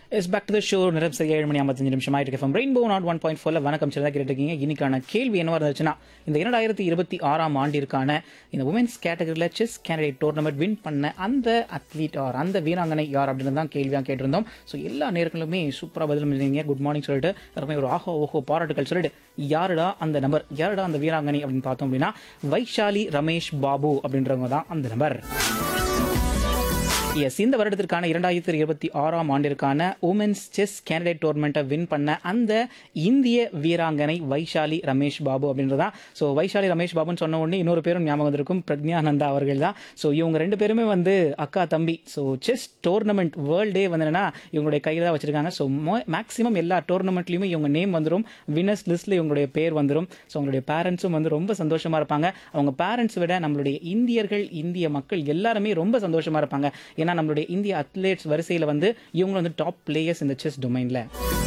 is back to the show நிறம் சரியா ஏழு மணி ஐம்பத்தஞ்சு நிமிஷம் ஆயிட்டு இருக்கு ரெயின்போ நாட் ஒன் பாயிண்ட் ஃபோர்ல வணக்கம் சிறதாக கேட்டுருக்கீங்க இன்னைக்கான கேள்வி என்னவா இருந்துச்சுன்னா இந்த இரண்டாயிரத்தி இருபத்தி ஆறாம் ஆண்டிற்கான இந்த உமன்ஸ் கேட்டகரியில் செஸ் கேண்டிடேட் டோர்னமெண்ட் வின் பண்ண அந்த அத்லீட் ஆர் அந்த வீராங்கனை யார் அப்படின்னு தான் கேள்வியாக கேட்டிருந்தோம் ஸோ எல்லா நேரங்களுமே சூப்பராக பதில் இருந்தீங்க குட் மார்னிங் சொல்லிட்டு எல்லாருமே ஒரு ஆஹோ ஓஹோ பாராட்டுகள் சொல்லிட்டு யாருடா அந்த நபர் யாருடா அந்த வீராங்கனை அப்படின்னு பார்த்தோம் அப்படின்னா வைஷாலி ரமேஷ் பாபு அப்படின்றவங்க தான் அந்த நபர் எஸ் இந்த வருடத்திற்கான இரண்டாயிரத்தி இருபத்தி ஆறாம் ஆண்டிற்கான உமன்ஸ் செஸ் கேண்டிடேட் டோர்னமெண்ட்டை வின் பண்ண அந்த இந்திய வீராங்கனை வைஷாலி ரமேஷ் பாபு அப்படின்றதா ஸோ வைஷாலி ரமேஷ் பாபுன்னு சொன்ன உடனே இன்னொரு பேரும் ஞாபகம் வந்திருக்கும் பிரக்ஞானந்தா அவர்கள் தான் ஸோ இவங்க ரெண்டு பேருமே வந்து அக்கா தம்பி ஸோ செஸ் டோர்னமெண்ட் வேர்ல்டே வந்து என்னன்னா இவங்களுடைய கையில் தான் வச்சிருக்காங்க ஸோ மேக்ஸிமம் எல்லா டோர்னமெண்ட்லையுமே இவங்க நேம் வந்துடும் வினர்ஸ் லிஸ்ட்ல இவங்களுடைய பேர் வந்துடும் ஸோ அவங்களுடைய பேரண்ட்ஸும் வந்து ரொம்ப சந்தோஷமா இருப்பாங்க அவங்க பேரண்ட்ஸ் விட நம்மளுடைய இந்தியர்கள் இந்திய மக்கள் எல்லாருமே ரொம்ப சந்தோஷமா இருப்பாங்க ஏன்னா நம்மளுடைய இந்திய அத்லெட்ஸ் வரிசையில் வந்து இவங்க வந்து டாப் பிளேயர்ஸ் இந்த செஸ் டொமைனில்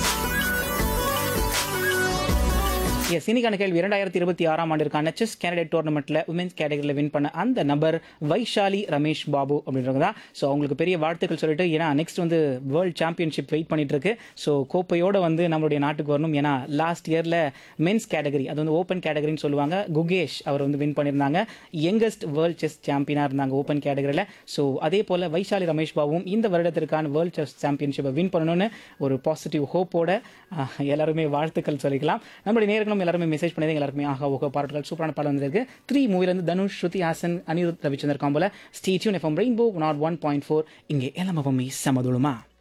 எஸ் இன்னைக்கான கேள்வி இரண்டாயிரத்தி இருபத்தி ஆறாம் ஆண்டிற்கான செஸ் கேண்டிடேட் டோர்னமெண்ட்ல உமன்ஸ் கேட்டகரியில் வின் பண்ண அந்த நபர் வைஷாலி ரமேஷ் பாபு அப்படின்றவங்க தான் ஸோ அவங்களுக்கு பெரிய வாழ்த்துக்கள் சொல்லிட்டு ஏன்னா நெக்ஸ்ட் வந்து வேர்ல்ட் சாம்பியன்ஷிப் வெயிட் பண்ணிட்டு இருக்கு ஸோ கோப்பையோட வந்து நம்மளுடைய நாட்டுக்கு வரணும் ஏன்னா லாஸ்ட் இயர்ல மென்ஸ் கேட்டகரி அது வந்து ஓப்பன் கேட்டகரின்னு சொல்லுவாங்க குகேஷ் அவர் வந்து வின் பண்ணியிருந்தாங்க யங்கஸ்ட் வேர்ல்ட் செஸ் சாம்பியனாக இருந்தாங்க ஓப்பன் கேட்டகரியில் ஸோ அதே போல் வைஷாலி ரமேஷ் பாபுவும் இந்த வருடத்திற்கான வேர்ல்ட் செஸ் சாம்பியன்ஷிப்பை வின் பண்ணணும்னு ஒரு பாசிட்டிவ் ஹோப்போட அஹ், எல்லாருமே வாழ்த்துக்கள் சொல்லிக்கலாம் நம்மளுடைய நேர்களும் எல்லாருமே மெசேஜ் பண்ணி எல்லாருமே ஆஹா ஓகோ பாராட்டுகள் சூப்பரான பாடம் வந்திருக்கு த்ரீ மூவிலேருந்து தனுஷ் ஸ்ருதி ஹாசன் அனிருத் ரவிச்சந்தர் காம்போல ஸ்டேட்யூன் FM rainbow nought one point four இங்கே எல்லாமே சமதுளமா